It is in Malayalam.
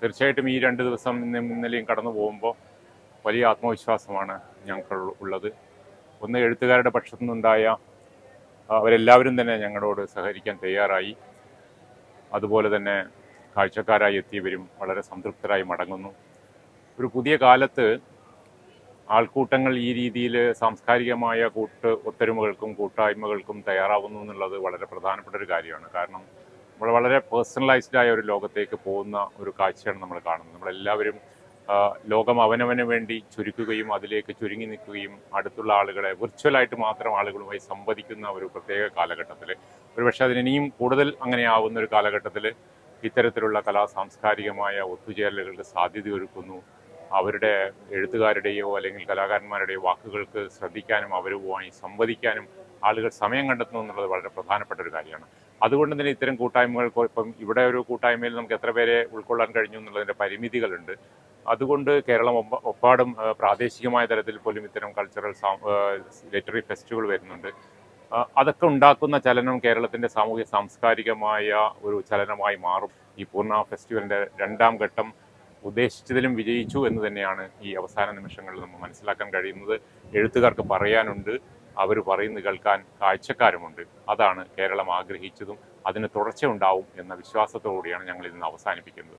തീർച്ചയായിട്ടും ഈ രണ്ട് ദിവസം ഇന്നും ഇന്നലെയും കടന്നു പോകുമ്പോൾ വലിയ ആത്മവിശ്വാസമാണ് ഞങ്ങൾക്ക് ഉള്ളത് ഒന്ന് എഴുത്തുകാരുടെ പക്ഷത്തു നിന്നുണ്ടായ ആ, അവരെല്ലാവരും തന്നെ ഞങ്ങളോട് സഹകരിക്കാൻ തയ്യാറായി അതുപോലെ തന്നെ കാഴ്ചക്കാരായി എത്തിയവരും വളരെ സംതൃപ്തരായി മടങ്ങുന്നു ഒരു പുതിയ കാലത്ത് ആൾക്കൂട്ടങ്ങൾ ഈ രീതിയിൽ സാംസ്കാരികമായ കൂട്ട് ഒത്തൊരുമകൾക്കും കൂട്ടായ്മകൾക്കും തയ്യാറാവുന്നു എന്നുള്ളത് വളരെ പ്രധാനപ്പെട്ട ഒരു കാര്യമാണ് കാരണം നമ്മൾ വളരെ പേഴ്സണലൈസ്ഡ് ആയ ഒരു ലോകത്തേക്ക് പോകുന്ന ഒരു കാഴ്ചയാണ് നമ്മൾ കാണുന്നത് നമ്മളെല്ലാവരും ആ, ലോകം അവനവന് വേണ്ടി ചുരുക്കുകയും അതിലേക്ക് ചുരുങ്ങി നിൽക്കുകയും അടുത്തുള്ള ആളുകളെ വിർച്വലായിട്ട് മാത്രം ആളുകളുമായി സംവദിക്കുന്ന ഒരു പ്രത്യേക കാലഘട്ടത്തിൽ ഒരുപക്ഷെ അതിനിയും കൂടുതൽ അങ്ങനെ ആവുന്ന ഒരു കാലഘട്ടത്തിൽ ഇത്തരത്തിലുള്ള കലാ സാംസ്കാരികമായ ഒത്തുചേരലുകൾക്ക് സാധ്യതയൊരുക്കുന്നു അവരുടെ എഴുത്തുകാരുടെയോ അല്ലെങ്കിൽ കലാകാരന്മാരുടെയോ വാക്കുകൾക്ക് ശ്രദ്ധിക്കാനും അവരുമായി സംവദിക്കാനും ആളുകൾ സമയം കണ്ടെത്തുന്നു എന്നുള്ളത് വളരെ പ്രധാനപ്പെട്ട ഒരു കാര്യമാണ് അതുകൊണ്ട് തന്നെ ഇത്തരം കൂട്ടായ്മകൾക്ക് ഇപ്പം ഇവിടെ ഒരു കൂട്ടായ്മയിൽ നമുക്ക് എത്ര പേരെ ഉൾക്കൊള്ളാൻ കഴിഞ്ഞു എന്നുള്ളതിൻ്റെ പരിമിതികളുണ്ട് അതുകൊണ്ട് കേരളം ഒപ്പ- ഒപ്പാടും ആ, പ്രാദേശികമായ തലത്തിൽ പോലും ഇത്തരം കൾച്ചറൽ ലിറ്റററി ഫെസ്റ്റുകൾ വരുന്നുണ്ട് ആ, അതൊക്കെ ഉണ്ടാക്കുന്ന ചലനം കേരളത്തിൻ്റെ സാമൂഹ്യ സാംസ്കാരികമായ ഒരു ചലനമായി മാറും ഈ പൂർണ്ണ ഫെസ്റ്റിവലിൻ്റെ രണ്ടാം ഘട്ടം ഉദ്ദേശിച്ചതിലും വിജയിച്ചു എന്ന് തന്നെയാണ് ഈ അവസാന നിമിഷങ്ങളിൽ നമ്മൾ മനസ്സിലാക്കാൻ കഴിയുന്നത് എഴുത്തുകാർക്ക് പറയാനുണ്ട് അവർ പറയുന്നത് കേൾക്കാൻ കാഴ്ചക്കാരുമുണ്ട് അതാണ് കേരളം ആഗ്രഹിച്ചതും അതിന് തുടർച്ചയുണ്ടാവും എന്ന വിശ്വാസത്തോടുകൂടിയാണ് ഞങ്ങൾ ഇന്ന് അവസാനിപ്പിക്കുന്നത്